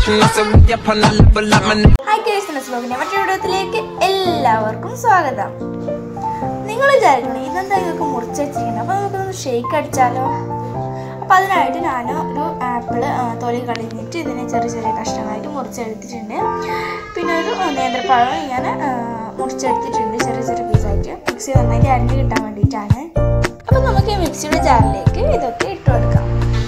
And I said, we up on a level like my hi guys ബ്ലോഗിന്റെ മറ്റൊരു വീഡിയോത്തിലേക്ക് എല്ലാവർക്കും സ്വാഗതം നിങ്ങൾ വിചാരിക്കണം ഇതെന്താ ഇതൊക്കെ മുറിച്ച് വെച്ചിരിക്കുന്നത് അപ്പോൾ നമുക്കൊന്ന് ഷേക്ക് അടിച്ചാലോ അപ്പോൾ അതിനായിട്ട് ഞാൻ ഒരു ആപ്പിള് തൊലി കളഞ്ഞിട്ട് ഇതിനെ ചെറിയ ചെറിയ കഷ്ണങ്ങളായിട്ട് മുറിച്ചെടുത്തിട്ടുണ്ട് പിന്നെ ഒരു ആ, നേന്ത്രപ്പഴം ഞാൻ ആ, മുറിച്ചെടുത്തിട്ടുണ്ട് ചെറിയ ചെറിയ പീസായിട്ട് മിക്സി നന്നായിട്ട് അരിഞ്ഞ് കിട്ടാൻ വേണ്ടിയിട്ടാണ് അപ്പോൾ നമുക്ക് ഈ മിക്സിയുടെ ജാറിലേക്ക് ഇതൊക്കെ ഇട്ട് കൊടുക്കാം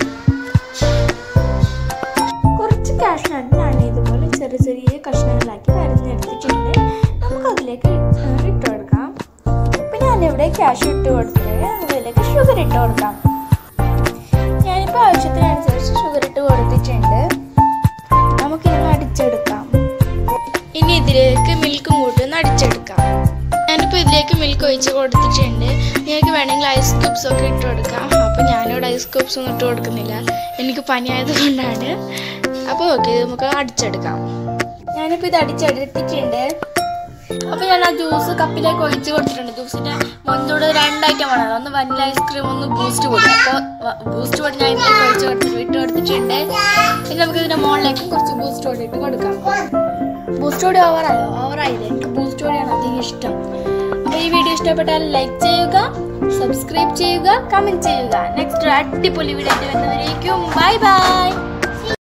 കുറച്ച് കാഷ്നട്ട് ഞാൻ ഇതുപോലെ ചെറിയ ചെറിയ കഷ്ണങ്ങളാക്കി അരിഞ്ഞെടുത്തിട്ടുണ്ട് നമുക്ക് അതിലേക്ക് ഇട്ട് കൊടുക്കാം അപ്പം ഞാനിവിടെ ക്യാഷ് ഇട്ട് കൊടുത്തിട്ട് അതിലേക്ക് ഷുഗർ ഇട്ട് കൊടുക്കാം ഞാനിപ്പോൾ ആവശ്യത്തിനനുസരിച്ച് ഷുഗർ ഇട്ട് കൊടുത്തിട്ടുണ്ട് നമുക്കിതൊന്ന് അടിച്ചെടുക്കാം ഇനി ഇതിലേക്ക് മിൽക്കും കൂട്ടി ഒന്ന് അടിച്ചെടുക്കാം ഞാനിപ്പോൾ ഇതിലേക്ക് മിൽക്ക് ഒഴിച്ച് കൊടുത്തിട്ടുണ്ട് നിങ്ങൾക്ക് വേണമെങ്കിൽ ഐസ് ക്യൂബ്സ് ഒക്കെ ഇട്ട് കൊടുക്കാം അപ്പോൾ ഞാനിവിടെ ഐസ് ക്യൂബ്സ് ഒന്നും ഇട്ട് കൊടുക്കുന്നില്ല എനിക്ക് പനിയായത് കൊണ്ടാണ് അപ്പോൾ ഓക്കെ ഇത് നമുക്ക് അടിച്ചെടുക്കാം ഞാനിപ്പോൾ ഇത് അടിച്ചെടുത്തിട്ടുണ്ട് അപ്പോൾ ഞാൻ ആ ജ്യൂസ് കപ്പിലേക്ക് ഒഴിച്ച് കൊടുത്തിട്ടുണ്ട് ജ്യൂസിൻ്റെ മുൻതോട് രണ്ട് ഐറ്റം വേണം ഒന്ന് വനില ഐസ്ക്രീം ഒന്ന് ബൂസ്റ്റ് പൊടി അപ്പോൾ ബൂസ്റ്റ് പൊടി ഞാൻ ഇതിലേക്ക് ഒഴിച്ച് കൊടുത്തിട്ട് ഇട്ട് കൊടുത്തിട്ടുണ്ട് ഇനി നമുക്ക് ഇതിൻ്റെ മുകളിലേക്ക് കുറച്ച് ബൂസ്റ്റ് പൊടി ഇട്ട് കൊടുക്കാം ബൂസ്റ്റ് പൊടി ഓവറായോ ഓവറായില്ല എനിക്ക് ബൂസ്റ്റ് പൊടിയാണ് അധികം ഇഷ്ടം അപ്പോൾ ഈ വീഡിയോ ഇഷ്ടപ്പെട്ടാൽ ലൈക്ക് ചെയ്യുക സബ്സ്ക്രൈബ് ചെയ്യുക കമൻറ്റ് ചെയ്യുക നെക്സ്റ്റ് അടിപൊളി വീഡിയോ ആയിട്ട് വരുന്നവരേക്കും ബൈ ബൈ